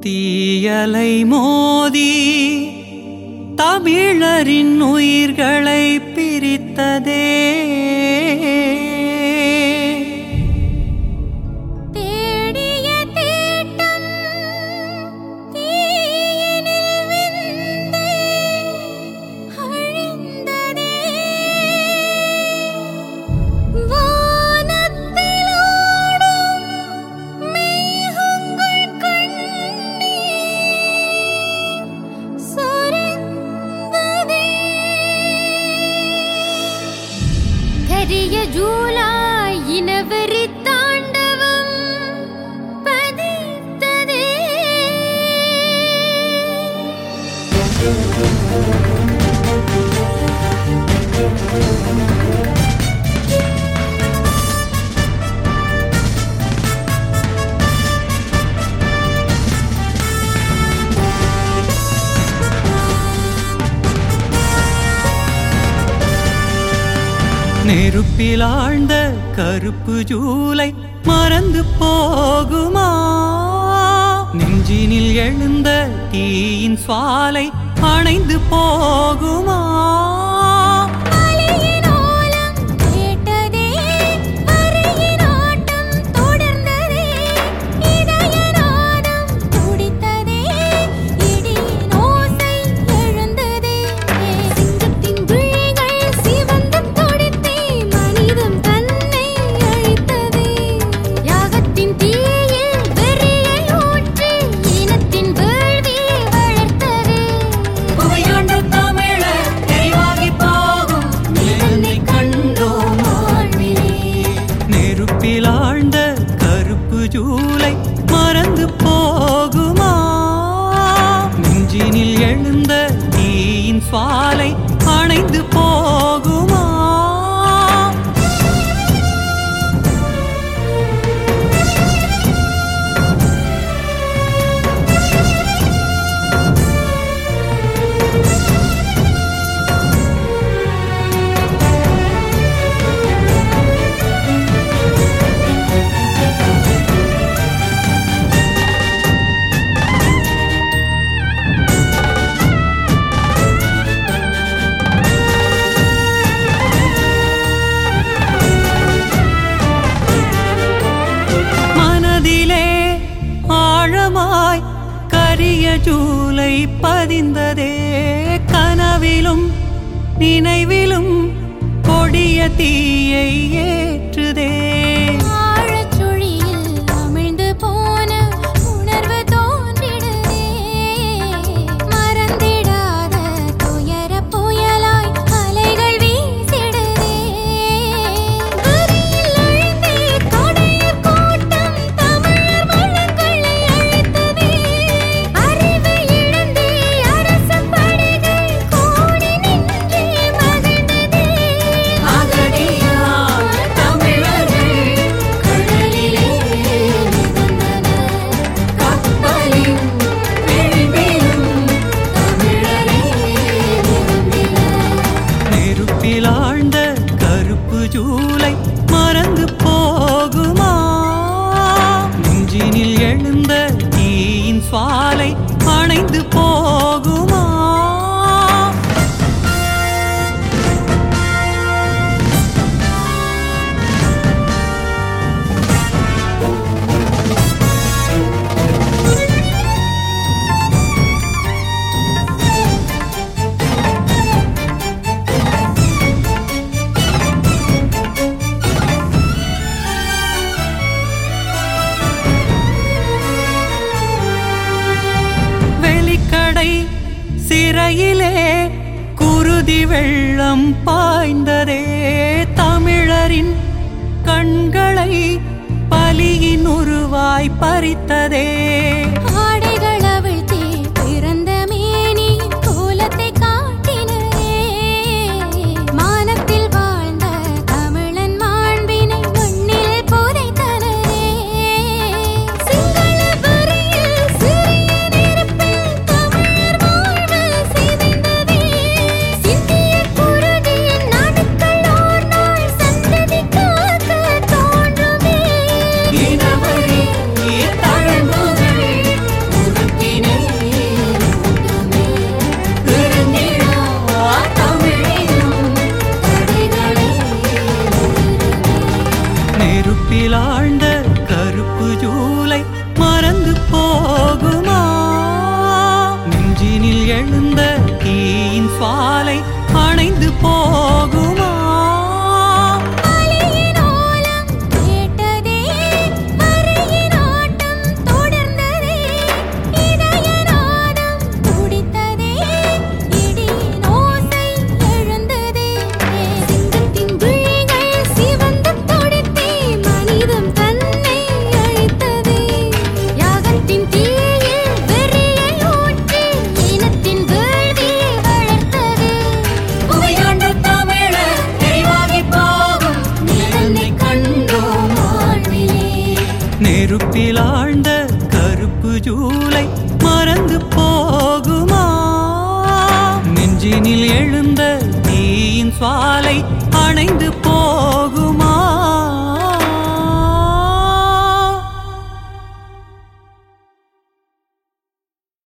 தீயலை மோதி தமிழரின் உயிர்களை பிரித்ததே தேடிய தேட்டம் தீயினில் வெந்தே அழிந்ததே வானத்தில் ஓடும் மேகங்கள் கண்ணீர் சொரிந்ததே கரிய ஜூலாய் இனவெறி தாண்டவம் பதித்ததே நெருப்பில் ஆழ்ந்த கருப்பு ஜூலை மறந்து போகுமா நெஞ்சினில் எழுந்த தீயின் சுவாலை அணைந்து போகுமா அலையின் ஓலம் கேட்டதே அறையின் ஆட்டம் தொடர்ந்ததே இதய நாதம் துடித்ததே இடியின் ஓசை எழுந்ததே சிங்கத்தின் விழிகள் சிவந்து துடித்தே மனிதம் தன்னை அழித்ததே யாகத்தின் தீயில் வெறியை ஊற்றி இனத்தின் வேள்வியை வளர்த்ததே புவியாண்ட தமிழர் தெளிவாகி போகும் நிலைமை கண்டோம் வாழ்விலே. நெருப்பில் ஆழ்ந்த கருப்பு ஜூலை மறந்து போகுமா நெஞ்சினில் எழுந்த தீயின் சுவாலை அணைந்து போகுமா மனதிலே ஆழமாய் கரிய ஜூலை பதிந்ததே கனவிலும் நினைவிலும் கொடிய தீயை ஏற்றுதே ஆழச் சுழியில் அமிழ்ந்து போன உணர்வு தோன்றிடுதே மறந்திடாத துயரப் புயலாய் அலைகள் வீசிடுதே வரியில் அழுந்தே கொடையர் கூட்டம் தமிழர் வளங்களை அழித்ததே அறிவை இழந்தே அரச படைகள் கூடி நின்றே மகிழ்ந்ததே அகதியார் தமிழர்கள் கடலிலே மிதந்தனர். கப்பலின் விளிம்பிலும் தமிழரே மிதந்தனர். நெருப்பில் ஆழ்ந்த கருப்பு ஜூலை மறந்து போகுமா நெஞ்சினில் எழுந்த தீயின் சுவாலை அணைந்து போகுமா வெளிக்கடை சிறையிலே குருதி வெள்ளம் பாய்ந்ததே தமிழரின் கண்களை பலியின் உருவாய் பறித்ததே ஆடைகள் அவிழ்த்தே பிறந்த மேனி கோலத்தை காட்டினரே மானத்தில் வாழ்ந்த தமிழன் மாண்பினை மண்ணில் புதைத்தனரே சிங்கள வரியில் சிறிய நெருப்பில் தமிழர் வாழ்வு சிதைந்ததே சிந்திய குருதியின் நாடுகள் ஓர் நாள் சந்ததி காக்க தோன்றுமே இனவழி தழம்புகள் நெருப்பில் ஆழ்ந்த கருப்பு ஜூலை மறந்து போகுமா நெஞ்சினில் எழுந்த தீயின் சுவாலை அணைந்து போகுமா அலையின் ஓலம் கேட்டதே மறையின் ஓட்டம் தொடர்ந்ததே இதய நாதம் துடித்ததே இடியின் ஓசை எழுந்ததே சிங்கத்தின் விழிகள் சிவந்து துடித்தே மனிதம் தன்னை அழித்ததே யாகத்தின் தீயில் வெறியை ஊற்றி இனத்தின் வேள்வியை வளர்த்ததே புகையாண்ட தமிழர் தெளிவாகி போகும் நிழலை கண்டோம் வாழ்விலே நெருப்பில் ஆழ்ந்த கருப்பு ஜூலை மறந்து போகுமா நெஞ்சினில் எழுந்த தீயின் சுவாலை அணைந்து போகுமா